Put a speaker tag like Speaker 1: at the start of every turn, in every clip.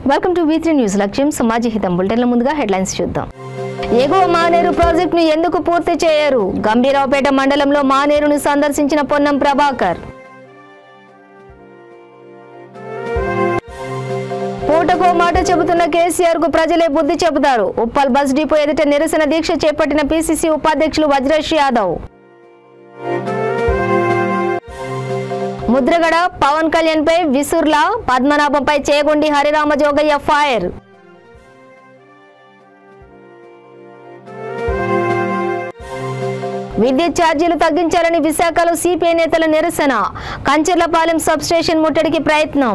Speaker 1: Welcome to V news లక్ష్యం సమాజ హితం బులెటిన్ల ముందుగా హెడ్లైన్స్ చూద్దాం ఎగువ మానేరు ప్రాజెక్టును ఎందుకు పూర్తి చేయరు గంభీరావుపేట మండలంలో మానేరును సందర్శించిన పొన్నం ప్రభాకర్ పూటకో మాట చెబుతున్న కేసీఆర్ కు ప్రజలే బుద్ధి చెబుతారు ఉప్పల్ బస్ డిపో ఎదుట నిరసన దీక్ష చేపట్టిన పిసిసి ఉపాధ్యక్షులు వజ్రేష్ యాదవ్ ముద్రగడ పవన్ కళ్యాణ్ పై విసుర్లా పద్మనాభంపై చేగొండి హరిరామ జోగయ్య ఫైర్ విద్యుత్ ఛార్జీలు తగ్గించాలని విశాఖలో సిపిఐ నేతల నిరసన కంచెర్లపాలెం సబ్స్టేషన్ ముట్టడికి ప్రయత్నం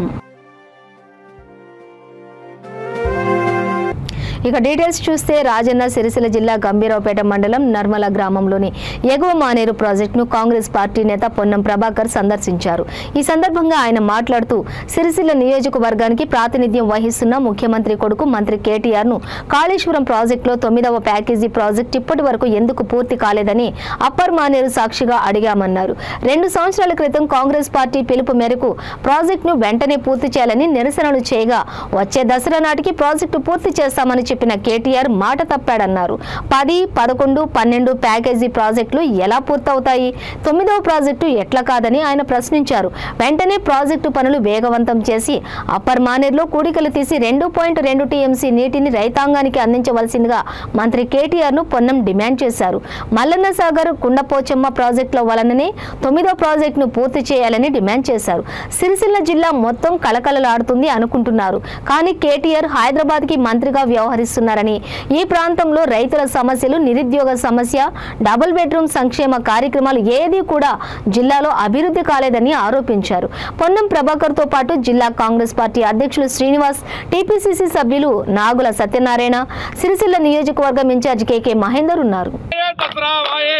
Speaker 1: ఇక డీటెయిల్స్ చూస్తే రాజన్న సిరిసిల్ల జిల్లా గంభీరావుపేట మండలం నర్మల గ్రామంలోని ఎగువ మానేరు ప్రాజెక్టును కాంగ్రెస్ పార్టీ నేత పొన్నం ప్రభాకర్ సందర్శించారు ఈ సందర్భంగా ఆయన మాట్లాడుతూ సిరిసిల్ల నియోజకవర్గానికి ప్రాతినిధ్యం వహిస్తున్న ముఖ్యమంత్రి కొడుకు మంత్రి కేటీఆర్ ను కాళేశ్వరం ప్రాజెక్టులో తొమ్మిదవ ప్యాకేజీ ప్రాజెక్టు ఇప్పటి వరకు ఎందుకు పూర్తి కాలేదని అప్పర్ మానేరు సాక్షిగా అడిగామన్నారు రెండు సంవత్సరాల క్రితం కాంగ్రెస్ పార్టీ పిలుపు మేరకు ప్రాజెక్టును వెంటనే పూర్తి చేయాలని నిరసనలు చేయగా వచ్చే దసరా నాటికి ప్రాజెక్టు పూర్తి చేస్తామని చెప్పిన కేటీఆర్ మాట తప్పాడన్నారు పది పదకొండు పన్నెండు ప్యాకేజీ ప్రాజెక్టులు ఎలా పూర్తవుతాయి తొమ్మిదవ ప్రాజెక్టు ఎట్లా కాదని ఆయన ప్రశ్నించారు వెంటనే ప్రాజెక్టు పనులు వేగవంతం చేసి అప్పర్ మానేర్లో కూడికలు తీసి రెండు పాయింట్ రెండు టీఎంసీ నీటిని రైతాంగానికి అందించవలసిందిగా మంత్రి కేటీఆర్ ను పొన్నం డిమాండ్ చేశారు మల్లన్న సాగర్ కుండపోచమ్మ ప్రాజెక్టుల వలననే తొమ్మిదో ప్రాజెక్టును పూర్తి చేయాలని డిమాండ్ చేశారు సిరిసిల్ల జిల్లా మొత్తం కలకలలాడుతుంది అనుకుంటున్నారు కానీ కేటీఆర్ హైదరాబాద్ కి మంత్రిగా వ్యవహరిస్తున్నారని ఈ ప్రాంతంలో రైతుల సమస్యలు నిరుద్యోగ సమస్య డబుల్ బెడ్రూమ్ సంక్షేమ కార్యక్రమాలు ఏదీ కూడా జిల్లాలో అభివృద్ధి కాలేదని ఆరోపించారు పొన్నం ప్రభాకర్ తో పాటు జిల్లా కాంగ్రెస్ పార్టీ అధ్యక్షులు శ్రీనివాస్ టీపీసీసీ సభ్యులు నాగుల సత్యనారాయణ సిరిసిల్ల నియోజకవర్గం ఇన్ఛార్జ్ కేకే మహేందర్ ఉన్నారు
Speaker 2: दसरा वाये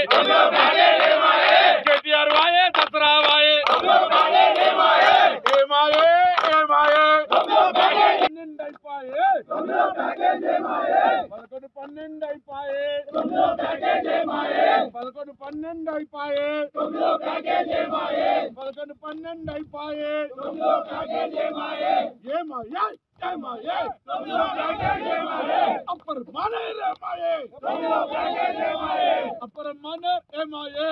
Speaker 2: केटीआर वाये दसरा वाये ए माये ए माये పన్నెండు అయిపోయే పదకొండు పన్నెండు అయిపోయే పదకొండు పన్నెండు అయిపోయే పదకొండు పన్నెండు అయిపోయే ఏమాయే ఏమాయే అప్పర్ మానే రే మాయే అప్పర్ మానే ఏమాయే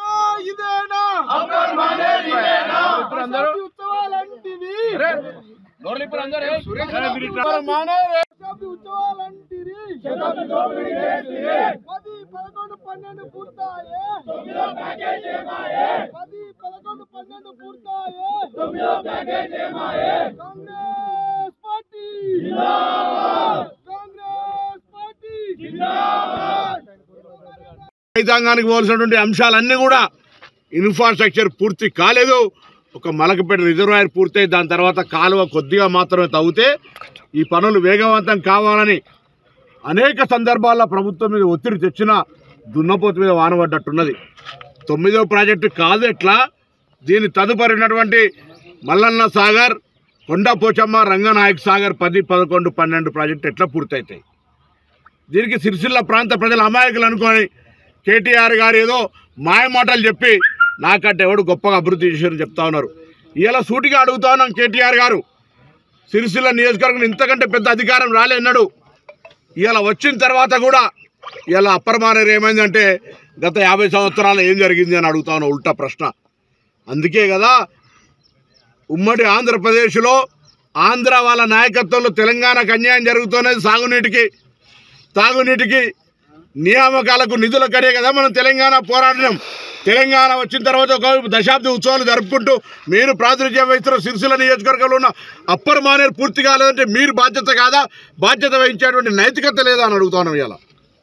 Speaker 2: ఇదేనా అప్పర్ మానే ఇదేనా ఇప్పుడు అందరూ ఉత్సవాలంటివి నోర్లు ఇప్పుడు అందరూ అప్పర్ మానే రే శతాబ్ది ఉత్సవాలంటివి శతాబ్ది దోపిడీ చేసిరి పది పదకొండు పన్నెండు పూర్తాయే తొమ్మిదో ప్యాకేజ్ ఏమాయే పది పదకొండు పన్నెండు పూర్తాయే తొమ్మిదో ప్యాకేజ్ ఏమాయే కాంగ్రెస్ పార్టీ జిందాబాద్ కాంగ్రెస్ పార్టీ జిందాబాద్
Speaker 3: రైతాంగానికి పోవాల్సినటువంటి అంశాలన్నీ కూడా ఇన్ఫ్రాస్ట్రక్చర్ పూర్తి కాలేదు ఒక మలకపేట రిజర్వాయర్ పూర్తయి దాని తర్వాత కాలువ కొద్దిగా మాత్రమే తవ్వితే ఈ పనులు వేగవంతం కావాలని అనేక సందర్భాల్లో ప్రభుత్వం మీద ఒత్తిడి తెచ్చినా దున్నపోతు మీద వానబడ్డట్టున్నది తొమ్మిదో ప్రాజెక్టు కాదు ఎట్లా దీని తదుపరి ఉన్నటువంటి మల్లన్న సాగర్ కొండపోచమ్మ రంగనాయక్ సాగర్ పది పదకొండు పన్నెండు ప్రాజెక్టు ఎట్లా పూర్తవుతాయి దీనికి సిరిసిల్ల ప్రాంత ప్రజలు అమాయకులు అనుకొని కేటీఆర్ గారు ఏదో మాయ మాటలు చెప్పి నాకంటే ఎవడు గొప్పగా అభివృద్ధి చేశారని చెప్తా ఉన్నారు ఇలా సూటిగా అడుగుతా ఉన్నాం కేటీఆర్ గారు సిరిసిల్ల నియోజకవర్గం ఇంతకంటే పెద్ద అధికారం రాలేన్నాడు ఇలా వచ్చిన తర్వాత కూడా ఇలా అప్పరమానేరు ఏమైందంటే గత యాభై సంవత్సరాలు ఏం జరిగింది అని అడుగుతా ఉన్నా ఉల్టా ప్రశ్న అందుకే కదా ఉమ్మడి ఆంధ్రప్రదేశ్లో ఆంధ్ర వాళ్ళ నాయకత్వంలో తెలంగాణకు అన్యాయం జరుగుతున్నది సాగునీటికి తాగునీటికి నియామకాలకు నిధుల కరే కదా మనం తెలంగాణ పోరాడినాం తెలంగాణ వచ్చిన తర్వాత ఒక దశాబ్ది ఉత్సవాలు జరుపుకుంటూ మీరు ప్రాతినిధ్యం వహిస్తున్న సిరిసిల్ల నియోజకవర్గంలో ఉన్న అప్పర్ మానేరు పూర్తి కాలేదంటే మీరు బాధ్యత కాదా బాధ్యత వహించేటువంటి నైతికత లేదా అని అడుగుతున్నాం ఇవాళ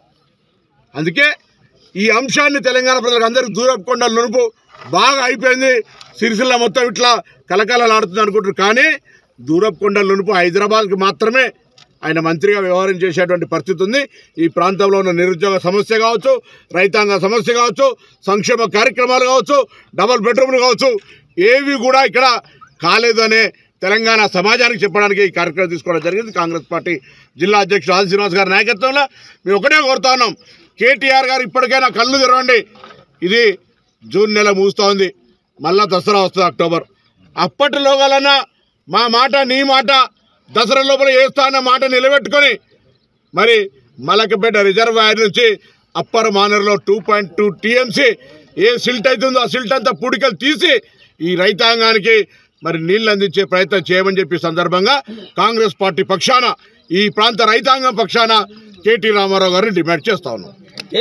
Speaker 3: అందుకే ఈ అంశాన్ని తెలంగాణ ప్రజలకు అందరికీ దూరపకుండా నునుపు బాగా అయిపోయింది సిరిసిల్ల మొత్తం ఇట్లా కలకలలాడుతుంది అనుకుంటారు కానీ దూరపు కొండల నునుపు హైదరాబాద్కి మాత్రమే ఆయన మంత్రిగా వ్యవహారం చేసేటువంటి పరిస్థితి ఉంది ఈ ప్రాంతంలో ఉన్న నిరుద్యోగ సమస్య కావచ్చు రైతాంగ సమస్య కావచ్చు సంక్షేమ కార్యక్రమాలు కావచ్చు డబల్ బెడ్రూమ్లు కావచ్చు ఏవి కూడా ఇక్కడ కాలేదు అనే తెలంగాణ సమాజానికి చెప్పడానికి ఈ కార్యక్రమం తీసుకోవడం జరిగింది కాంగ్రెస్ పార్టీ జిల్లా అధ్యక్షుడు ఆది శ్రీనివాస్ గారి నాయకత్వంలో మేము ఒకటే కోరుతా ఉన్నాం కేటీఆర్ గారు ఇప్పటికైనా కళ్ళు తెరవండి ఇది జూన్ నెల ముగుస్తోంది మళ్ళా దసరా వస్తుంది అక్టోబర్ అప్పటిలోగలన్నా మా మాట నీ మాట దసరా లోపల వేస్తా అన్న మాట నిలబెట్టుకొని మరి మలకపేట రిజర్వాయర్ నుంచి అప్పర్ మానర్లో టూ పాయింట్ టూ టీఎంసీ ఏ సిల్ట్ అవుతుందో ఆ సిల్ట్ అంతా పూడికలు తీసి ఈ రైతాంగానికి మరి నీళ్లు అందించే ప్రయత్నం చేయమని చెప్పి సందర్భంగా కాంగ్రెస్ పార్టీ పక్షాన ఈ ప్రాంత రైతాంగం పక్షాన కేటీ రామారావు గారిని డిమాండ్ చేస్తా ఉన్నాం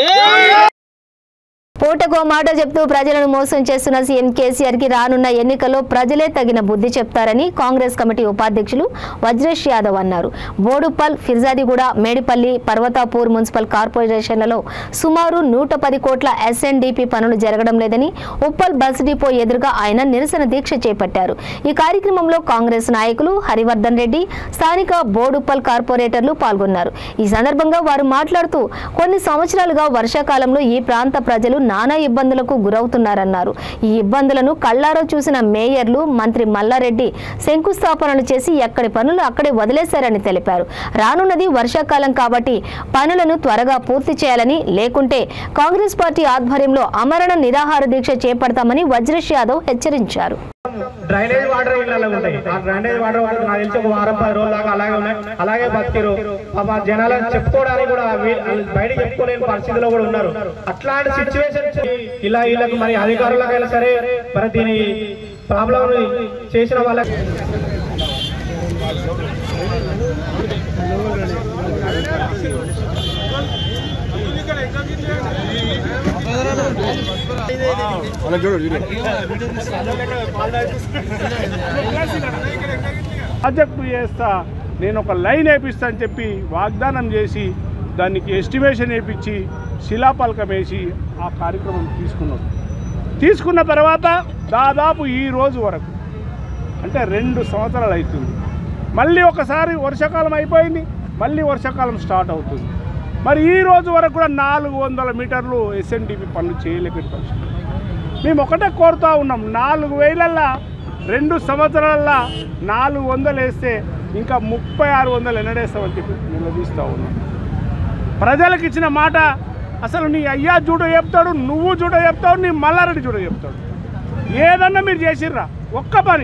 Speaker 1: పూటకో మాట చెప్తూ ప్రజలను మోసం చేస్తున్న సీఎం కేసీఆర్ కి రానున్న ఎన్నికల్లో ప్రజలే తగిన బుద్ధి చెప్తారని కాంగ్రెస్ కమిటీ ఉపాధ్యక్షులు వజ్రేష్ యాదవ్ అన్నారు బోడుప్పల్ ఫిర్జాదిగూడ మేడిపల్లి పర్వతాపూర్ మున్సిపల్ కార్పొరేషన్లలో సుమారు నూట పది కోట్ల ఎస్ఎన్డిపి పనులు జరగడం లేదని ఉప్పల్ బస్ డిపో ఎదురుగా ఆయన నిరసన దీక్ష చేపట్టారు ఈ కార్యక్రమంలో కాంగ్రెస్ నాయకులు హరివర్ధన్ రెడ్డి స్థానిక బోడుప్పల్ కార్పొరేటర్లు పాల్గొన్నారు ఈ సందర్భంగా వారు మాట్లాడుతూ కొన్ని సంవత్సరాలుగా వర్షాకాలంలో ఈ ప్రాంత ప్రజలు నానా ఇబ్బందులకు గురవుతున్నారన్నారు ఈ ఇబ్బందులను కళ్లారో చూసిన మేయర్లు మంత్రి మల్లారెడ్డి శంకుస్థాపనలు చేసి ఎక్కడి పనులు అక్కడే వదిలేశారని తెలిపారు రానున్నది వర్షాకాలం కాబట్టి పనులను త్వరగా పూర్తి చేయాలని లేకుంటే కాంగ్రెస్ పార్టీ ఆధ్వర్యంలో అమరణ నిరాహార దీక్ష చేపడతామని వజ్రేష్ యాదవ్ హెచ్చరించారు
Speaker 4: డ్రైనేజ్ వాటర్ ఇళ్ళలో ఉంటాయి ఆ డ్రైనేజ్ వాటర్ వాళ్ళకి నాకు తెలిసి ఒక వారం పది రోజుల దాకా అలాగే ఉన్నాయి అలాగే బతికిరు పాప జనాలకు చెప్పుకోవడానికి కూడా వీ- వాళ్ళు బయట చెప్పుకోలేని పరిస్థితిలో కూడా ఉన్నారు అట్లాంటి సిచ్యువేషన్ ఇలా వీళ్ళకి మరి అధికారులకైనా సరే మరి దీని ప్రాబ్లం చేసిన వాళ్ళకి
Speaker 5: ప్రాజెక్టు చేస్తా నేను ఒక లైన్ వేపిస్తా అని చెప్పి వాగ్దానం చేసి దానికి ఎస్టిమేషన్ వేపించి శిలాపలకం వేసి ఆ కార్యక్రమం తీసుకున్నాం తీసుకున్న తర్వాత దాదాపు ఈ రోజు వరకు అంటే రెండు సంవత్సరాలు అవుతుంది మళ్ళీ ఒకసారి వర్షాకాలం అయిపోయింది మళ్ళీ వర్షాకాలం స్టార్ట్ అవుతుంది మరి ఈ రోజు వరకు కూడా నాలుగు వందల మీటర్లు ఎస్ఎన్డిపి పనులు చేయలేకపోయిన పరిస్థితి మేము ఒకటే కోరుతా ఉన్నాం నాలుగు వేలల్లా రెండు సంవత్సరాలల్లా నాలుగు వందలు వేస్తే ఇంకా ముప్పై ఆరు వందలు ఎన్నడేస్తామని చెప్పి నిలదీస్తూ ఉన్నాం ప్రజలకు ఇచ్చిన మాట అసలు నీ అయ్యా జూడో చెప్తాడు నువ్వు జూడో చెప్తావు నీ మల్లారెడ్డి జూడో చెప్తాడు ఏదన్నా మీరు చేసిర్రా ఒక్క పని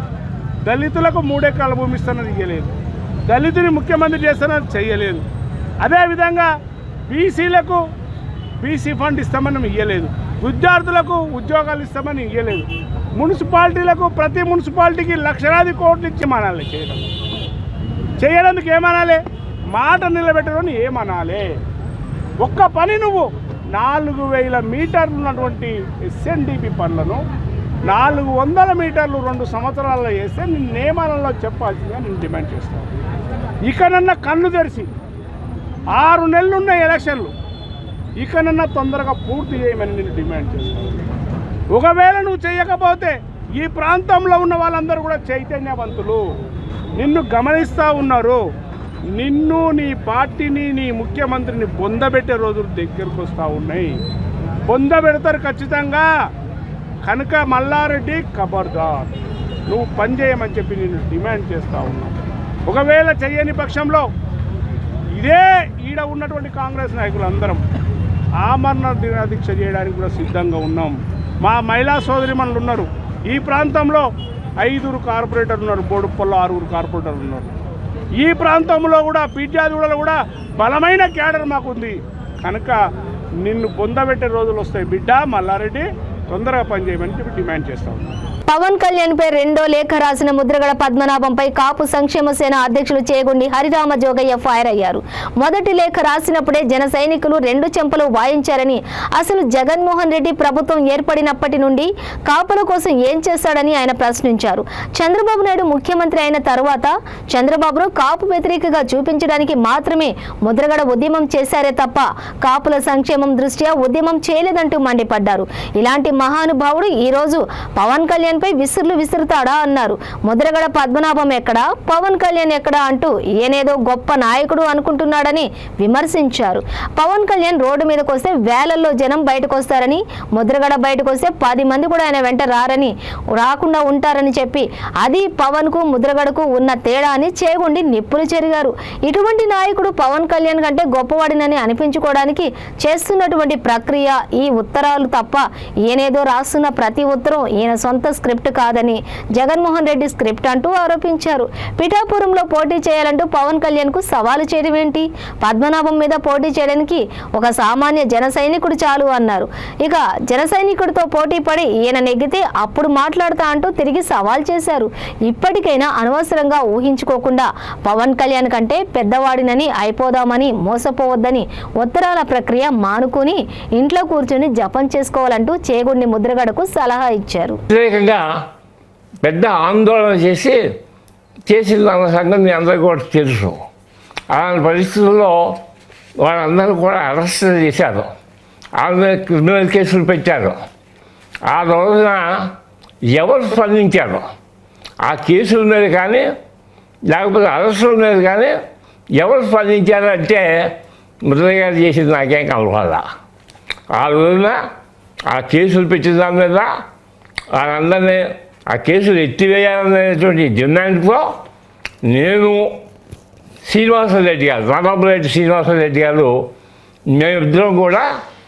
Speaker 5: దళితులకు మూడెకరాల భూమి ఇస్తానని ఇయ్యలేదు దళితుని ముఖ్యమంత్రి చేస్తానని చెయ్యలేదు అదేవిధంగా బీసీలకు బీసీ ఫండ్ ఇస్తామని ఇయ్యలేదు విద్యార్థులకు ఉద్యోగాలు ఇస్తామని ఇయ్యలేదు మున్సిపాలిటీలకు ప్రతి మున్సిపాలిటీకి లక్షలాది కోట్లు ఇచ్చి మనాలి చేయడం చేయడానికి ఏమనాలి మాట నిలబెట్టడం ఏమనాలి ఒక్క పని నువ్వు నాలుగు వేల మీటర్లు ఉన్నటువంటి ఎస్ఎన్డిపి పనులను నాలుగు వందల మీటర్లు రెండు సంవత్సరాల్లో వేస్తే నేను నియమాలలో చెప్పాల్సిందిగా నేను డిమాండ్ చేస్తాను ఇకనన్నా కన్ను తెరిచి ఆరు నెలలు ఉన్నాయి ఎలక్షన్లు ఇకనన్నా తొందరగా పూర్తి చేయమని నేను డిమాండ్ చేస్తాను ఒకవేళ నువ్వు చేయకపోతే ఈ ప్రాంతంలో ఉన్న వాళ్ళందరూ కూడా చైతన్యవంతులు నిన్ను గమనిస్తూ ఉన్నారు నిన్ను నీ పార్టీని నీ ముఖ్యమంత్రిని బొందబెట్టే రోజులు దగ్గరకు వస్తూ ఉన్నాయి బొందబెడతారు ఖచ్చితంగా కనుక మల్లారెడ్డి ఖబర్దార్ నువ్వు పని చేయమని చెప్పి నేను డిమాండ్ చేస్తూ ఉన్నాను ఒకవేళ చెయ్యని పక్షంలో ఇదే ఈడ ఉన్నటువంటి కాంగ్రెస్ నాయకులు అందరం ఆమరణ దీక్ష చేయడానికి కూడా సిద్ధంగా ఉన్నాం మా మహిళా సోదరిమణులు ఉన్నారు ఈ ప్రాంతంలో ఐదుగురు కార్పొరేటర్లు ఉన్నారు బోడుప్పల్లో ఆరుగురు కార్పొరేటర్లు ఉన్నారు ఈ ప్రాంతంలో కూడా పీఠాదిగూడలో కూడా బలమైన క్యాడర్ మాకుంది కనుక నిన్ను పొందబెట్టే రోజులు వస్తాయి బిడ్డ మల్లారెడ్డి తొందరగా పనిచేయమని చెప్పి డిమాండ్ చేస్తా ఉన్నాం
Speaker 1: పవన్ కళ్యాణ్ పై రెండో లేఖ రాసిన ముద్రగడ పద్మనాభంపై కాపు సంక్షేమ సేన అధ్యక్షులు చేగుండి హరిరామ జోగయ్య ఫైర్ అయ్యారు మొదటి లేఖ రాసినప్పుడే జన సైనికులు రెండు చెంపలు వాయించారని అసలు జగన్మోహన్ రెడ్డి ప్రభుత్వం ఏర్పడినప్పటి నుండి కాపుల కోసం ఏం చేశాడని ఆయన ప్రశ్నించారు చంద్రబాబు నాయుడు ముఖ్యమంత్రి అయిన తర్వాత చంద్రబాబును కాపు వ్యతిరేకగా చూపించడానికి మాత్రమే ముద్రగడ ఉద్యమం చేశారే తప్ప కాపుల సంక్షేమం దృష్ట్యా ఉద్యమం చేయలేదంటూ మండిపడ్డారు ఇలాంటి మహానుభావుడు ఈ రోజు పవన్ కళ్యాణ్ పై విసురులు విసురుతాడా అన్నారు ముద్రగడ పద్మనాభం ఎక్కడా పవన్ కళ్యాణ్ ఎక్కడా అంటూ ఈయనేదో గొప్ప నాయకుడు అనుకుంటున్నాడని విమర్శించారు పవన్ కళ్యాణ్ రోడ్డు మీదకి వస్తే వేలల్లో జనం బయటకు వస్తారని ముద్రగడ బయటకు వస్తే పది మంది కూడా ఆయన వెంట రారని రాకుండా ఉంటారని చెప్పి అది పవన్ కు ముద్రగడకు ఉన్న తేడా అని చేగుండి నిప్పులు చెరిగారు ఇటువంటి నాయకుడు పవన్ కళ్యాణ్ కంటే గొప్పవాడినని అనిపించుకోవడానికి చేస్తున్నటువంటి ప్రక్రియ ఈ ఉత్తరాలు తప్ప ఈయనేదో రాస్తున్న ప్రతి ఉత్తరం ఈయన సొంత స్క్రిప్ట్ స్క్రిప్ట్ కాదని జగన్మోహన్ రెడ్డి స్క్రిప్ట్ అంటూ ఆరోపించారు పిఠాపురంలో పోటీ చేయాలంటూ పవన్ కళ్యాణ్ కు సవాలు చేయడం ఏంటి పద్మనాభం మీద పోటీ చేయడానికి ఒక సామాన్య జన సైనికుడు చాలు అన్నారు ఇక జన సైనికుడితో పోటీ పడి ఈయన నెగ్గితే అప్పుడు మాట్లాడతా అంటూ తిరిగి సవాల్ చేశారు ఇప్పటికైనా అనవసరంగా ఊహించుకోకుండా పవన్ కళ్యాణ్ కంటే పెద్దవాడినని అయిపోదామని మోసపోవద్దని ఉత్తరాల ప్రక్రియ మానుకుని ఇంట్లో కూర్చొని జపం చేసుకోవాలంటూ చేగుండి ముద్రగడకు సలహా ఇచ్చారు
Speaker 6: వ్యతిరేకంగా పెద్ద ఆందోళన చేసి చేసిన అన్న సంగతి మీ అందరికీ కూడా తెలుసు అలాంటి పరిస్థితుల్లో వాళ్ళందరూ కూడా అరెస్ట్ చేశారు వాళ్ళ మీద క్రిమినల్ కేసులు పెట్టారు ఆ రోజున ఎవరు స్పందించారు ఆ కేసుల మీద కానీ లేకపోతే అరెస్టుల మీద కానీ ఎవరు స్పందించారు అంటే మురళి గారు చేసింది నాకేం కలవాలా ఆ రోజున ఆ కేసులు పెట్టిన దాని మీద వాళ్ళందరినీ ఆ కేసులు ఎత్తివేయాలనేటువంటి డిమాండ్తో నేను శ్రీనివాసరెడ్డి గారు రామాపురెడ్డి శ్రీనివాసరెడ్డి గారు మేమిద్దరం కూడా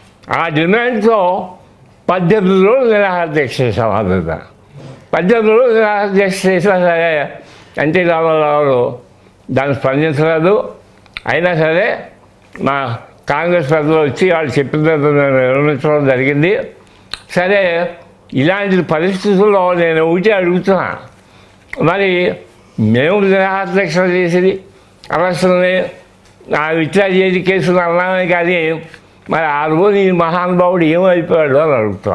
Speaker 6: ఆ డిమాండ్తో పద్దెనిమిది రోజులు నిరాహార దీక్ష చేసాం ఆ మీద పద్దెనిమిది రోజులు నిరాహార దీక్ష చేసినా సరే ఎన్టీ రామారావు దాన్ని స్పందించలేదు అయినా సరే మా కాంగ్రెస్ పెద్దలు వచ్చి వాళ్ళు చెప్పిన నేను నిర్వహించడం జరిగింది సరే ఇలాంటి పరిస్థితుల్లో నేను ఒకటి అడుగుతున్నా మరి మేము నిరాహార దీక్ష చేసేది అరెస్టులని ఆ విత్డ్రా చేసి కేసులు అన్నామే కానీ మరి ఆ రోజు ఈ మహానుభావుడు ఏమైపోయాడు అని అడుగుతున్నా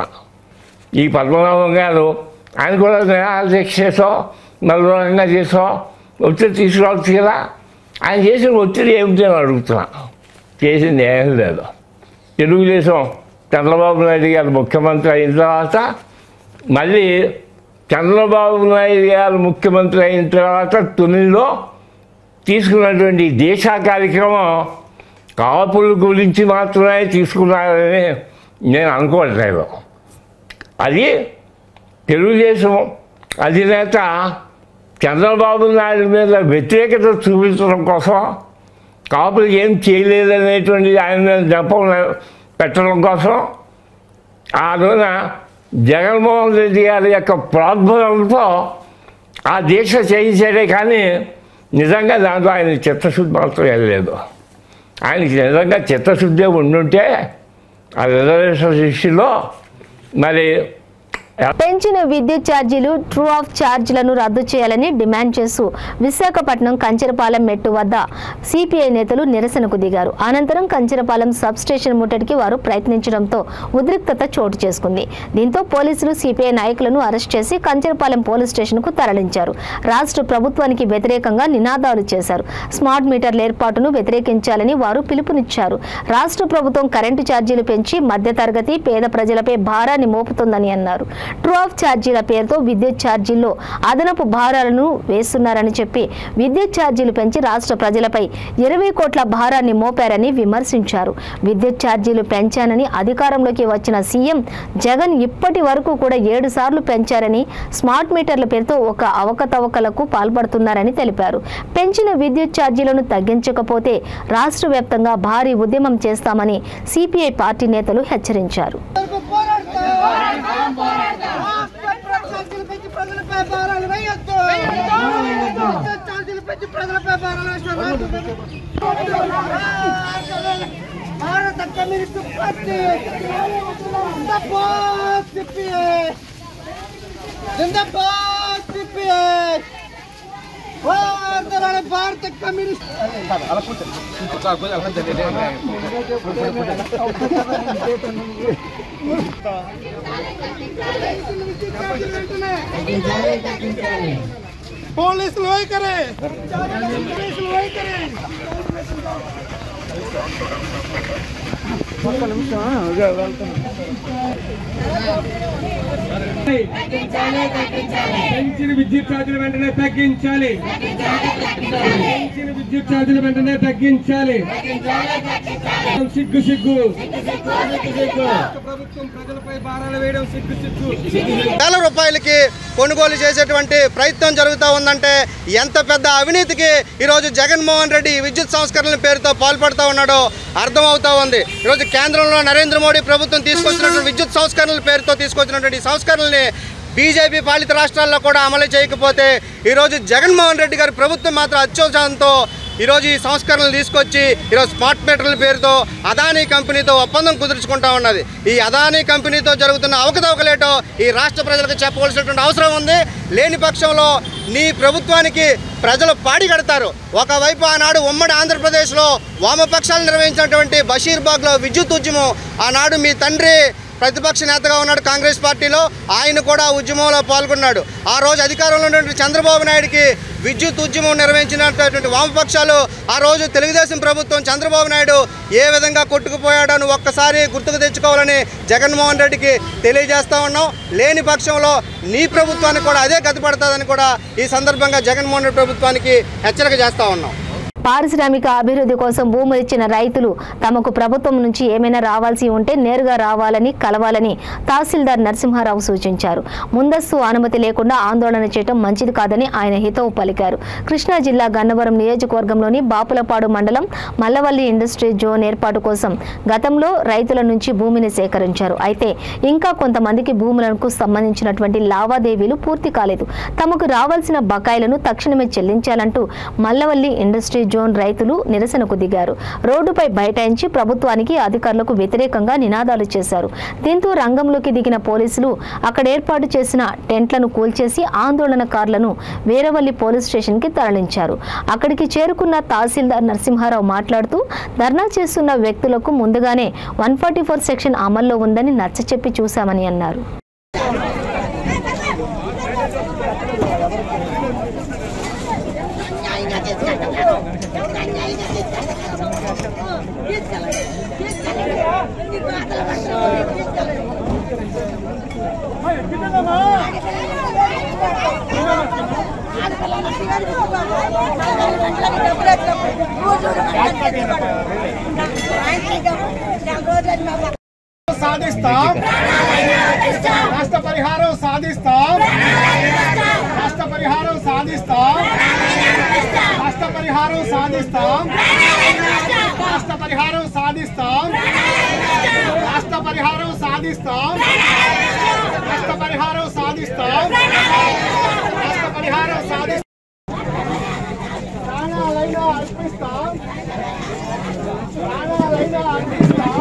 Speaker 6: ఈ పద్మనాభం గారు ఆయన కూడా నిరాహార దీక్ష చేసో మరో రకంగా చేసో ఒత్తిడి తీసుకురావచ్చు కదా ఆయన చేసిన ఒత్తిడి ఏమిటి అని అడుగుతున్నా చేసింది ఏం లేదు తెలుగుదేశం చంద్రబాబు నాయుడు గారు ముఖ్యమంత్రి అయిన తర్వాత మళ్ళీ చంద్రబాబు నాయుడు గారు ముఖ్యమంత్రి అయిన తర్వాత తొమ్మిదిలో తీసుకున్నటువంటి దేశ కార్యక్రమం కాపుల గురించి మాత్రమే తీసుకున్నారని నేను అనుకోవట్లేదు అది తెలుగుదేశం అధినేత చంద్రబాబు నాయుడు మీద వ్యతిరేకత చూపించడం కోసం కాపులు ఏం చేయలేదనేటువంటి ఆయన మీద జపం పెట్టడం కోసం ఆ రోజున జగన్మోహన్ రెడ్డి గారి యొక్క ప్రోద్బలంతో ఆ దీక్ష చేయించాడే కానీ నిజంగా దాంట్లో ఆయన చిత్తశుద్ధి మాత్రం వెళ్ళలేదు ఆయనకి నిజంగా చిత్తశుద్ధి ఉండుంటే ఆ రిజర్వేషన్ శిష్యులో మరి
Speaker 1: పెంచిన విద్యుత్ ఛార్జీలు ట్రూ ఆఫ్ ఛార్జీలను రద్దు చేయాలని డిమాండ్ చేస్తూ విశాఖపట్నం కంచెరపాలెం మెట్టు వద్ద సిపిఐ నేతలు నిరసనకు దిగారు అనంతరం కంచెరపాలెం సబ్ స్టేషన్ ముట్టడికి వారు ప్రయత్నించడంతో ఉద్రిక్తత చోటు చేసుకుంది దీంతో పోలీసులు సిపిఐ నాయకులను అరెస్ట్ చేసి కంచెరపాలెం పోలీస్ స్టేషన్కు తరలించారు రాష్ట్ర ప్రభుత్వానికి వ్యతిరేకంగా నినాదాలు చేశారు స్మార్ట్ మీటర్ల ఏర్పాటును వ్యతిరేకించాలని వారు పిలుపునిచ్చారు రాష్ట్ర ప్రభుత్వం కరెంటు ఛార్జీలు పెంచి మధ్యతరగతి పేద ప్రజలపై భారాన్ని మోపుతుందని అన్నారు ట్రూ ఆఫ్ ఛార్జీల పేరుతో విద్యుత్ ఛార్జీల్లో అదనపు భారాలను వేస్తున్నారని చెప్పి విద్యుత్ ఛార్జీలు పెంచి రాష్ట్ర ప్రజలపై ఇరవై కోట్ల భారాన్ని మోపారని విమర్శించారు విద్యుత్ ఛార్జీలు పెంచానని అధికారంలోకి వచ్చిన సీఎం జగన్ ఇప్పటి వరకు కూడా ఏడు సార్లు పెంచారని స్మార్ట్ మీటర్ల పేరుతో ఒక అవకతవకలకు పాల్పడుతున్నారని తెలిపారు పెంచిన విద్యుత్ ఛార్జీలను తగ్గించకపోతే రాష్ట్ర వ్యాప్తంగా భారీ ఉద్యమం చేస్తామని సిపిఐ పార్టీ నేతలు హెచ్చరించారు
Speaker 7: ఛార్జీలు పెంచి ప్రజలపై భారాలు వేయొద్దు ఛార్జీలు పెంచి ప్రజలపై భారాలు వేస్తున్నారు భారత కమ్యూనిస్ట్ పార్టీ జిందాబాద్ సిపిఐ జిందాబాద్ సిపిఐ భారత భారత కమ్యూనిస్ట్ పోలీసులు వైఖరి పోలీసులు వైఖరి
Speaker 8: పెంచిన విద్యుత్ ఛార్జీలు వెంటనే తగ్గించాలి పెంచిన విద్యుత్ ఛార్జీలు వెంటనే తగ్గించాలి సిగ్గు సిగ్గు ప్రభుత్వం ప్రజలపై భారాలు వేయడం సిగ్గు సిగ్గు
Speaker 7: వేల రూపాయలకి కొనుగోలు చేసేటువంటి ప్రయత్నం జరుగుతూ ఉందంటే ఎంత పెద్ద అవినీతికి ఈరోజు జగన్మోహన్ రెడ్డి ఈ విద్యుత్ సంస్కరణల పేరుతో పాల్పడుతూ ఉన్నాడో అర్థమవుతా ఉంది ఈరోజు కేంద్రంలో నరేంద్ర మోడీ ప్రభుత్వం తీసుకొచ్చినటువంటి విద్యుత్ సంస్కరణల పేరుతో తీసుకొచ్చినటువంటి ఈ సంస్కరణల్ని బీజేపీ పాలిత రాష్ట్రాల్లో కూడా అమలు చేయకపోతే ఈరోజు జగన్మోహన్ రెడ్డి గారి ప్రభుత్వం మాత్రం అత్యుత్సాహంతో ఈరోజు ఈ సంస్కరణలు తీసుకొచ్చి ఈరోజు స్మార్ట్ మీటర్ల పేరుతో అదానీ కంపెనీతో ఒప్పందం కుదుర్చుకుంటా ఉన్నది ఈ అదానీ కంపెనీతో జరుగుతున్న అవకతవకలేటో ఈ రాష్ట్ర ప్రజలకు చెప్పవలసినటువంటి అవసరం ఉంది లేని పక్షంలో నీ ప్రభుత్వానికి ప్రజలు పాడి కడతారు ఒకవైపు ఆనాడు ఉమ్మడి ఆంధ్రప్రదేశ్లో వామపక్షాలు నిర్వహించినటువంటి బషీర్బాగ్లో విద్యుత్ ఉద్యమం ఆనాడు మీ తండ్రి ప్రతిపక్ష నేతగా ఉన్నాడు కాంగ్రెస్ పార్టీలో ఆయన కూడా ఉద్యమంలో పాల్గొన్నాడు ఆ రోజు అధికారంలో ఉన్నటువంటి చంద్రబాబు నాయుడికి విద్యుత్ ఉద్యమం నిర్వహించినటువంటి వామపక్షాలు ఆ రోజు తెలుగుదేశం ప్రభుత్వం చంద్రబాబు నాయుడు ఏ విధంగా కొట్టుకుపోయాడని ఒక్కసారి గుర్తుకు తెచ్చుకోవాలని జగన్మోహన్ రెడ్డికి తెలియజేస్తా ఉన్నాం లేని పక్షంలో నీ ప్రభుత్వానికి కూడా అదే గతిపడుతుందని కూడా ఈ సందర్భంగా జగన్మోహన్ రెడ్డి ప్రభుత్వానికి హెచ్చరిక చేస్తా ఉన్నాం
Speaker 1: పారిశ్రామిక అభివృద్ధి కోసం భూములు ఇచ్చిన రైతులు తమకు ప్రభుత్వం నుంచి ఏమైనా రావాల్సి ఉంటే నేరుగా రావాలని కలవాలని తహసీల్దార్ నరసింహారావు సూచించారు ముందస్తు అనుమతి లేకుండా ఆందోళన చేయడం మంచిది కాదని ఆయన హితవు పలికారు కృష్ణా జిల్లా గన్నవరం నియోజకవర్గంలోని బాపులపాడు మండలం మల్లవల్లి ఇండస్ట్రీ జోన్ ఏర్పాటు కోసం గతంలో రైతుల నుంచి భూమిని సేకరించారు అయితే ఇంకా కొంతమందికి భూములకు సంబంధించినటువంటి లావాదేవీలు పూర్తి కాలేదు తమకు రావాల్సిన బకాయిలను తక్షణమే చెల్లించాలంటూ మల్లవల్లి ఇండస్ట్రీ జోన్ రైతులు నిరసనకు దిగారు రోడ్డుపై బైఠాయించి ప్రభుత్వానికి అధికారులకు వ్యతిరేకంగా నినాదాలు చేశారు దీంతో రంగంలోకి దిగిన పోలీసులు అక్కడ ఏర్పాటు చేసిన టెంట్లను కూల్చేసి ఆందోళనకారులను వీరవల్లి పోలీస్ స్టేషన్కి తరలించారు అక్కడికి చేరుకున్న తహసీల్దార్ నరసింహారావు మాట్లాడుతూ ధర్నా చేస్తున్న వ్యక్తులకు ముందుగానే వన్ ఫార్టీ ఫోర్ సెక్షన్ అమల్లో ఉందని నచ్చచెప్పి చూశామని అన్నారు
Speaker 2: సాధిస్తాం రాష్ట్ర పరిహారం సాధిస్తాం రాష్ట్ర పరిహారం సాధిస్తాం రాష్ట్ర పరిహారం సాధిస్తాం రాష్ట్ర పరిహారం సాధిస్తాం రాష్ట్ర పరిహారం సాధిస్తాం రాష్ట్ర పరిహారం సాధిస్తాం రాష్ట్ర పరిహారం సాధిస్తాం ప్రాణాలైనా అర్పిస్తాం ప్రాణాలైనా అర్పిస్తాం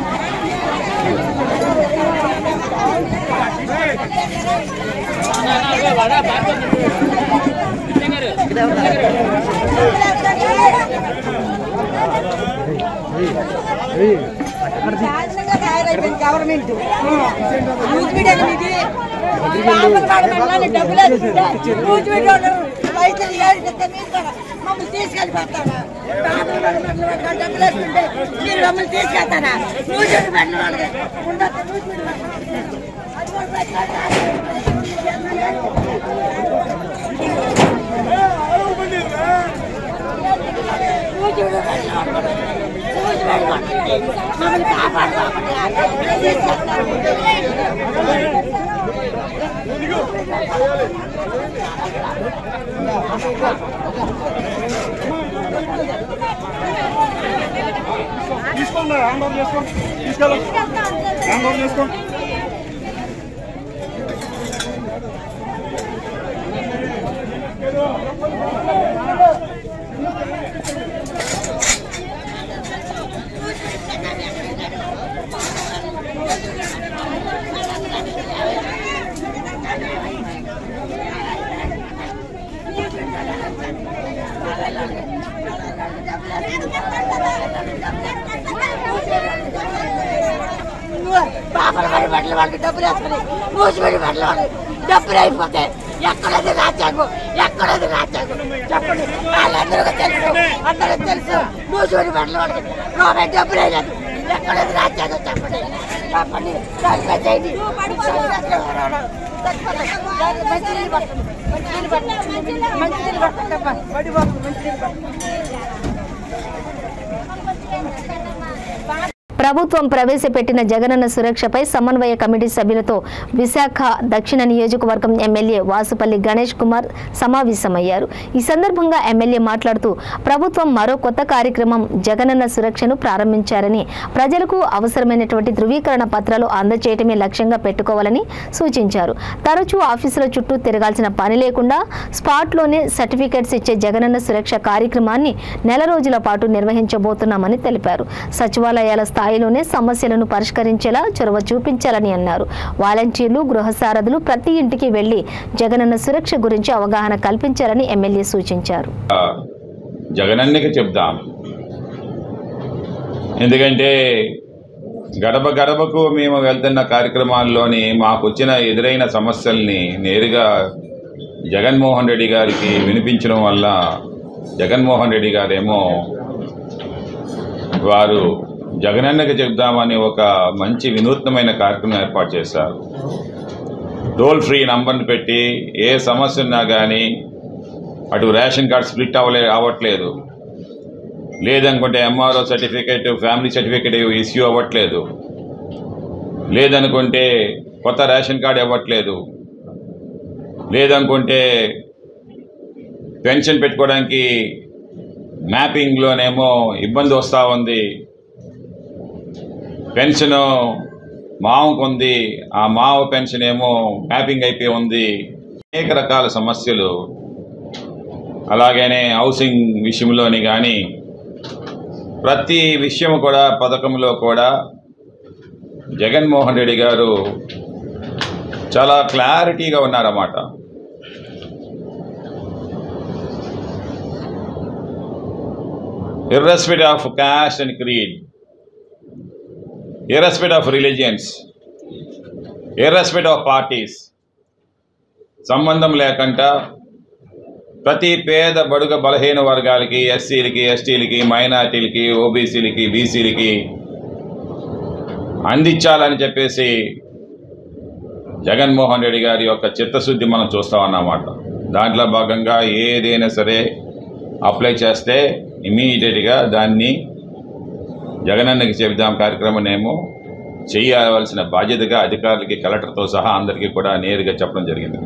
Speaker 9: శాసనంగా తయారైపోయింది గవర్నమెంట్ న్యూస్ మీడియాకి ఇది లోపల పడమని డబ్బులు వేసుకుంటే న్యూస్ మీడియాలో రైతులు ఏడిస్తే మీరు కూడా మమ్మల్ని తీసుకెళ్ళిపోతారా పేపర్ పడమని వాళ్ళకి డబ్బులు వేసుకుంటే మీరు మమ్మల్ని తీసుకెళ్తారా న్యూస్ మీడియా పెట్టిన వాళ్ళకి ఉండొద్దు న్యూస్ మీడియా అది కూడా న్యూస్ మీడియా పెట్టిన వాళ్ళకి న్యూస్ మీడియా మమ్మల్ని
Speaker 2: తీసుకోండి హ్యాండ్ ఓవర్ చేసుకోండి తీసుకెళ్ళండి హ్యాండ్ ఓవర్ చేసుకోండి
Speaker 9: పాపల పడి బట్టలు వాళ్ళకి డబ్బులు వేసుకుని మూసిపడి బట్టలు వాళ్ళకి డబ్బులు అయిపోతాయి ఎక్కడది రాజ్యాంగం ఎక్కడది రాజ్యాంగం చెప్పండి వాళ్ళందరికీ తెలుసు అందరికి తెలుసు మూసిపడి బట్టలు వాళ్ళకి రూపాయి డబ్బులు వేయలేదు ఎక్కడది రాజ్యాంగం చెప్పండి చెప్పండి దాని మీద చేయండి మంచినీళ్ళు పట్టండి మంచినీళ్ళు పట్టండి మంచినీళ్ళు పట్టండి అమ్మా బడి బాబు మంచినీళ్ళు పట్టండి
Speaker 1: ప్రభుత్వం ప్రవేశపెట్టిన జగనన్న సురక్షపై సమన్వయ కమిటీ సభ్యులతో విశాఖ దక్షిణ నియోజకవర్గం ఎమ్మెల్యే వాసుపల్లి గణేష్ కుమార్ సమావేశమయ్యారు ఈ సందర్భంగా ఎమ్మెల్యే మాట్లాడుతూ ప్రభుత్వం మరో కొత్త కార్యక్రమం జగనన్న సురక్షను ప్రారంభించారని ప్రజలకు అవసరమైనటువంటి ధృవీకరణ పత్రాలు అందజేయటమే లక్ష్యంగా పెట్టుకోవాలని సూచించారు తరచూ ఆఫీసుల చుట్టూ తిరగాల్సిన పని లేకుండా స్పాట్లోనే సర్టిఫికెట్స్ ఇచ్చే జగనన్న సురక్ష కార్యక్రమాన్ని నెల రోజుల పాటు నిర్వహించబోతున్నామని తెలిపారు సచివాలయాల స్థాయిలోనే సమస్యలను పరిష్కరించేలా చొరవ చూపించాలని అన్నారు వాలంటీర్లు గృహ సారథులు ప్రతి ఇంటికి వెళ్లి జగనన్న సురక్ష గురించి అవగాహన కల్పించాలని ఎమ్మెల్యే సూచించారు
Speaker 10: జగనన్నకి చెప్దాం ఎందుకంటే గడప గడపకు మేము వెళ్తున్న కార్యక్రమాల్లోని మాకు వచ్చిన ఎదురైన సమస్యల్ని నేరుగా జగన్మోహన్ రెడ్డి గారికి వినిపించడం వల్ల జగన్మోహన్ రెడ్డి గారేమో వారు జగనన్నకి చెప్దామని ఒక మంచి వినూత్నమైన కార్యక్రమం ఏర్పాటు చేశారు టోల్ ఫ్రీ నంబర్ని పెట్టి ఏ సమస్య ఉన్నా కానీ అటు రేషన్ కార్డ్ స్ప్లిట్ అవ్వలే అవ్వట్లేదు లేదనుకుంటే MRO certificate family certificate issue అవ్వట్లేదు లేదనుకుంటే కొత్త రేషన్ కార్డు ఇవ్వట్లేదు లేదనుకుంటే పెన్షన్ పెట్టుకోవడానికి మ్యాపింగ్లోనేమో ఇబ్బంది వస్తూ ఉంది పెన్షన్ మావుకు ఉంది ఆ మావు పెన్షన్ ఏమో మ్యాపింగ్ అయిపోయి ఉంది అనేక రకాల సమస్యలు అలాగనే హౌసింగ్ విషయంలోని కానీ ప్రతి విషయం కూడా పథకంలో కూడా జగన్మోహన్ రెడ్డి గారు చాలా క్లారిటీగా ఉన్నారన్నమాట irrespective of caste and creed, irrespective of religions, irrespective of parties, సంబంధం లేకుండా ప్రతి పేద బడుగ బలహీన వర్గాలకి ఎస్సీలకి ఎస్టీలకి మైనార్టీలకి ఓబీసీలకి బీసీలకి అందించాలని చెప్పేసి జగన్మోహన్ రెడ్డి గారి యొక్క చిత్తశుద్ధి మనం చూస్తామన్నమాట దాంట్లో భాగంగా ఏదైనా సరే అప్లై చేస్తే ఇమీడియట్గా దాన్ని జగనన్నకి చెబుదాం కార్యక్రమం ఏమో చేయవలసిన బాధ్యతగా అధికారులకి కలెక్టర్తో సహా అందరికీ కూడా నేరుగా చెప్పడం జరిగింది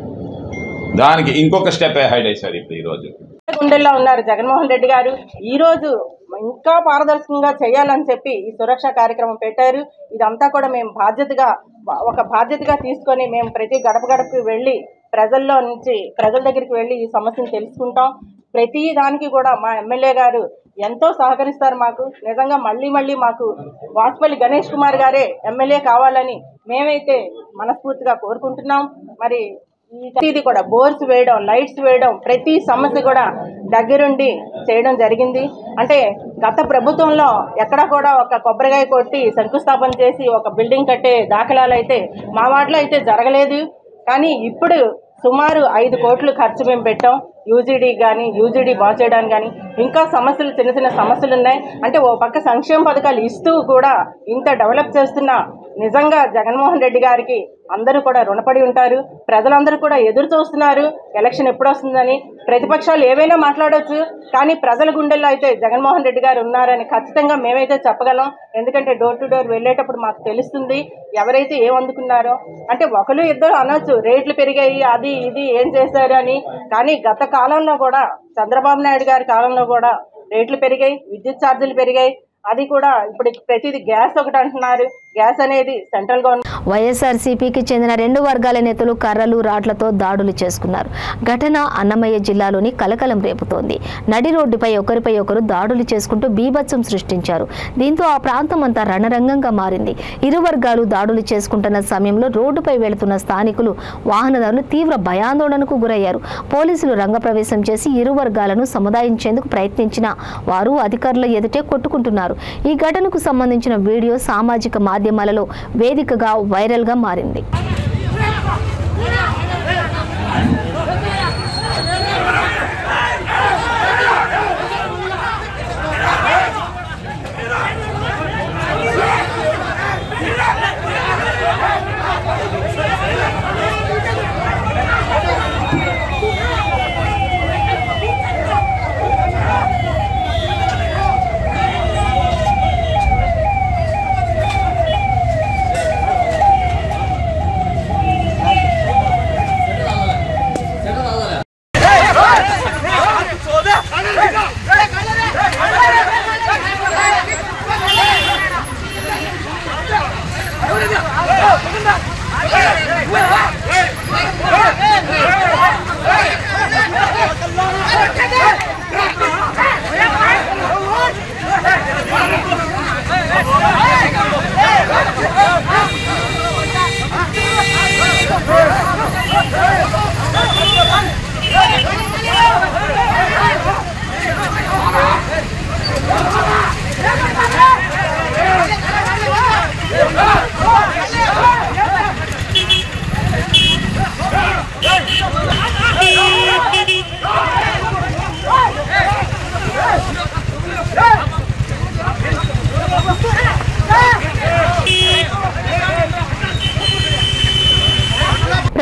Speaker 10: దానికి ఇంకొక స్టెప్ హైడ్ అయ్యారు ఇప్పుడు ఈరోజు
Speaker 11: గుండెల్లో ఉన్నారు జగన్మోహన్ రెడ్డి గారు ఈ రోజు ఇంకా పారదర్శకంగా చేయాలని చెప్పి ఈ సురక్ష కార్యక్రమం పెట్టారు ఇదంతా కూడా మేము బాధ్యతగా ఒక బాధ్యతగా తీసుకొని మేము ప్రతి గడప గడపకి వెళ్ళి ప్రజల్లో నుంచి ప్రజల దగ్గరికి వెళ్ళి ఈ సమస్యను తెలుసుకుంటాం ప్రతి దానికి కూడా మా ఎమ్మెల్యే గారు ఎంతో సహకరిస్తారు మాకు నిజంగా మళ్ళీ మళ్ళీ మాకు వాసుపల్లి గణేష్ కుమార్ గారే ఎమ్మెల్యే కావాలని మేమైతే మనస్ఫూర్తిగా కోరుకుంటున్నాం మరి ఈ ప్రతిది కూడా బోర్స్ వేయడం లైట్స్ వేయడం ప్రతి సమస్య కూడా దగ్గరుండి చేయడం జరిగింది అంటే గత ప్రభుత్వంలో ఎక్కడ కూడా ఒక కొబ్బరికాయ కొట్టి శంకుస్థాపన చేసి ఒక బిల్డింగ్ కట్టే దాఖలాలు అయితే మా వాటిలో అయితే జరగలేదు కానీ ఇప్పుడు సుమారు ఐదు కోట్లు ఖర్చు మేము పెట్టాం యూజీడీ కానీ యూజీడీ బాగు చేయడానికి కానీ ఇంకా సమస్యలు చిన్న చిన్న సమస్యలు ఉన్నాయి అంటే ఓ పక్క సంక్షేమ పథకాలు ఇస్తూ కూడా ఇంత డెవలప్ చేస్తున్న నిజంగా జగన్మోహన్ రెడ్డి గారికి అందరూ కూడా రుణపడి ఉంటారు ప్రజలందరూ కూడా ఎదురు చూస్తున్నారు ఎలక్షన్ ఎప్పుడు వస్తుందని ప్రతిపక్షాలు ఏవైనా మాట్లాడవచ్చు కానీ ప్రజల గుండెల్లో అయితే జగన్మోహన్ రెడ్డి గారు ఉన్నారని ఖచ్చితంగా మేమైతే చెప్పగలం ఎందుకంటే డోర్ టు డోర్ వెళ్ళేటప్పుడు మాకు తెలుస్తుంది ఎవరైతే ఏం అందుకున్నారో అంటే ఒకరు ఇద్దరు అనొచ్చు రేట్లు పెరిగాయి అది ఇది ఏం చేశారు అని కానీ గత కాలంలో కూడా చంద్రబాబు నాయుడు గారి కాలంలో కూడా రేట్లు పెరిగాయి విద్యుత్ ఛార్జీలు పెరిగాయి అది కూడా ఇప్పుడు ప్రతిదీ గ్యాస్ ఒకటి అంటున్నారు గ్యాస్ అనేది సెంట్రల్ గవర్నమెంట్
Speaker 1: వైఎస్ఆర్సీపీకి చెందిన రెండు వర్గాల నేతలు కర్రలు రాడ్లతో దాడులు చేసుకున్నారు ఘటన అన్నమయ్య జిల్లాలోని కలకలం రేపుతోంది నడి రోడ్డుపై ఒకరిపై ఒకరు దాడులు చేసుకుంటూ బీభత్సం సృష్టించారు దీంతో ఆ ప్రాంతం అంతా రణరంగంగా మారింది ఇరు వర్గాలు దాడులు చేసుకుంటున్న సమయంలో రోడ్డుపై వెళుతున్న స్థానికులు వాహనదారులు తీవ్ర భయాందోళనకు గురయ్యారు పోలీసులు రంగప్రవేశం చేసి ఇరు వర్గాలను సముదాయించేందుకు ప్రయత్నించిన వారు అధికారుల ఎదుటే కొట్టుకుంటున్నారు ఈ ఘటనకు సంబంధించిన వీడియో సామాజిక మాధ్యమాలలో వేదికగా వైరల్గా మారింది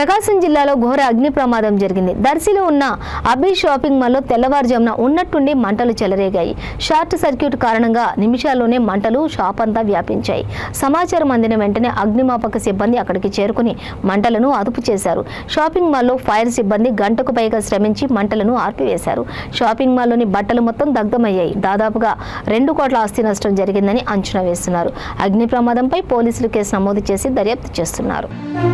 Speaker 1: ప్రకాశం జిల్లాలో ఘోర అగ్ని ప్రమాదం జరిగింది దర్శిలో ఉన్న అబి షాపింగ్ మాల్లో తెల్లవారుజామున ఉన్నట్టుండి మంటలు చెలరేగాయి షార్ట్ సర్క్యూట్ కారణంగా నిమిషాల్లోనే మంటలు షాప్ అంతా వ్యాపించాయి సమాచారం అందిన వెంటనే అగ్నిమాపక సిబ్బంది అక్కడికి చేరుకుని మంటలను అదుపు చేశారు షాపింగ్ మాల్లో ఫైర్ సిబ్బంది గంటకు పైగా శ్రమించి మంటలను ఆర్పివేశారు షాపింగ్ మాల్లోని బట్టలు మొత్తం దగ్ధమయ్యాయి దాదాపుగా రెండు కోట్ల ఆస్తి నష్టం జరిగిందని అంచనా వేస్తున్నారు అగ్ని ప్రమాదంపై పోలీసులు కేసు నమోదు చేసి దర్యాప్తు చేస్తున్నారు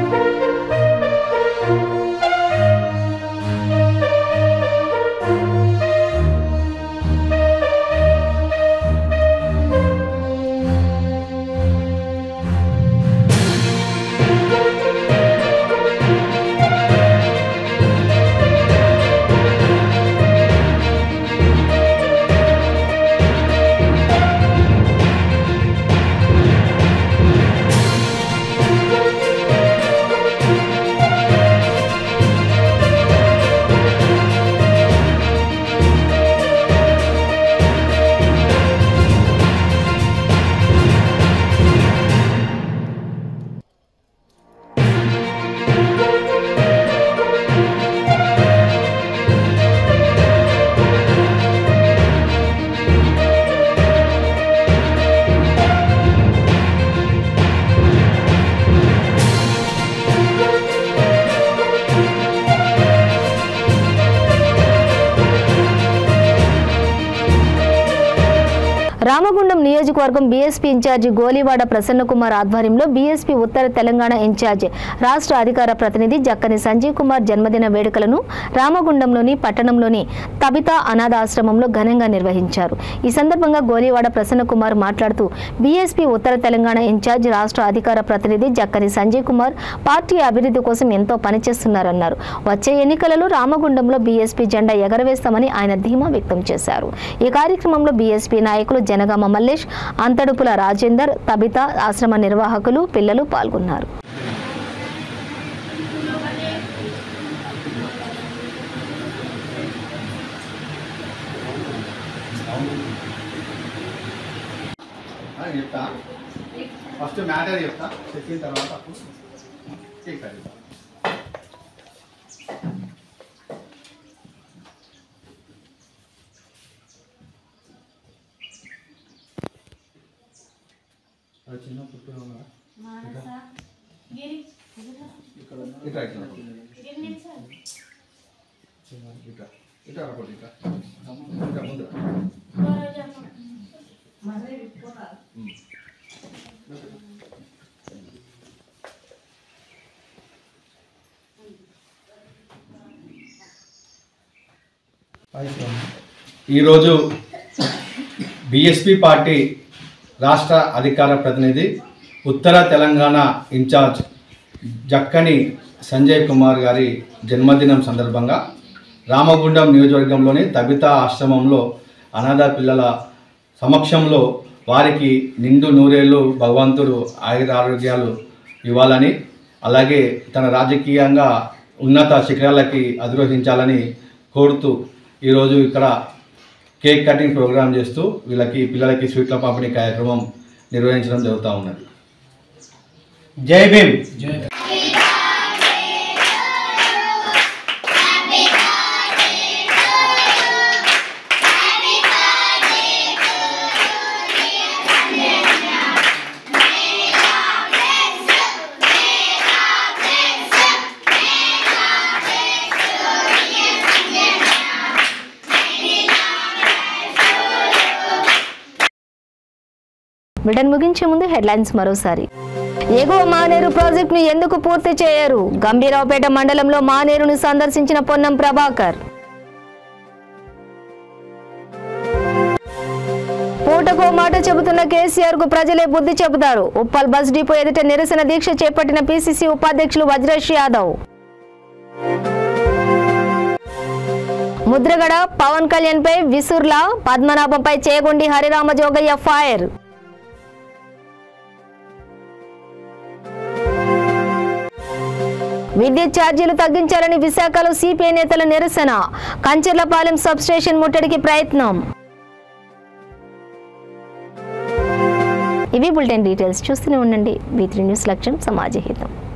Speaker 1: రామగుండం నియోజకవర్గం బీఎస్పీ ఇన్ఛార్జి గోలివాడ ప్రసన్నకుమార్ ఆధ్వర్యంలో బీఎస్పీ ఉత్తర తెలంగాణ ఇన్ఛార్జ్ రాష్ట్ర అధికార ప్రతినిధి జక్కని సంజీవ్ కుమార్ జన్మదిన వేడుకలను రామగుండంలోని పట్టణంలోని తబితా అనాథాశ్రమంలో ఘనంగా నిర్వహించారు ఈ సందర్భంగా గోలివాడ ప్రసన్నకుమార్ మాట్లాడుతూ బీఎస్పీ ఉత్తర తెలంగాణ ఇన్ఛార్జ్ రాష్ట్ర అధికార ప్రతినిధి జక్కని సంజయ్ కుమార్ పార్టీ అభివృద్ధి కోసం ఎంతో పనిచేస్తున్నారన్నారు వచ్చే ఎన్నికలలో రామగుండంలో బీఎస్పీ జెండా ఎగరవేస్తామని ఆయన ధీమా వ్యక్తం చేశారు ఈ కార్యక్రమంలో బీఎస్పీ నాయకులు జనగామ మల్లేష్ అంతడుపుల రాజేందర్ తబిత ఆశ్రమ నిర్వాహకులు పిల్లలు పాల్గొన్నారు
Speaker 12: చెప్తా ఫస్ట్ మ్యాటర్ చెప్తా చెప్పిన తర్వాత అప్పుడు చేశారు చిన్న పుట్టిన ఉన్నారా? ఇక్కడ ఉన్నా? ఇట్లా ఇట్లా చిన్న ఇట్లా ఇట్లా రాకూడదు ఇట్లా ఇంకా ముందు ఈరోజు బిఎస్పి పార్టీ రాష్ట్ర అధికార ప్రతినిధి ఉత్తర తెలంగాణ ఇన్ఛార్జ్ జక్కని సంజయ్ కుమార్ గారి జన్మదినం సందర్భంగా రామగుండం నియోజకవర్గంలోని తబితా ఆశ్రమంలో అనాథ పిల్లల సమక్షంలో వారికి నిండు నూరేళ్ళు భగవంతుడు ఆయుర ఆరోగ్యాలు ఇవ్వాలని అలాగే తన రాజకీయంగా ఉన్నత శిఖరాలకి అధిరోహించాలని కోరుతూ ఈరోజు ఇక్కడ కేక్ కటింగ్ ప్రోగ్రాం చేస్తూ వీళ్ళకి పిల్లలకి స్వీట్ల పంపిణీ కార్యక్రమం నిర్వహించడం జరుగుతూ ఉన్నది జై భీమ్
Speaker 1: బ్రిటన్ ముగించే ముందు హెడ్లైన్స్ మరోసారి ఎగువ మానేరు ప్రాజెక్టును ఎందుకు పూర్తి చేయరు గంభీరావుపేట మండలంలో మానేరును సందర్శించిన పొన్నం ప్రభాకర్ పూటకో మాట చెబుతున్న కేసీఆర్ కు ప్రజలే బుద్ధి చెబుతారు ఉప్పల్ బస్ డిపో ఎదుట నిరసన దీక్ష చేపట్టిన పీసీసీ ఉపాధ్యక్షులు వజ్రేష్ యాదవ్ ముద్రగడ పవన్ కళ్యాణ్ పై విసుర్లా పద్మనాభంపై చేగొండి హరిరామ జోగయ్య ఫైర్ విద్యుత్ ఛార్జీలు తగ్గించాలని విశాఖలో సిపిఐ నేతల నిరసన కంచెర్లపాలెం సబ్ స్టేషన్ ముట్టడికి ప్రయత్నం ఇవి బులెటిన్ డీటెయిల్స్ చూస్తూనే ఉండండి బీ త్రీ న్యూస్ లక్ష్యం సమాజ హితం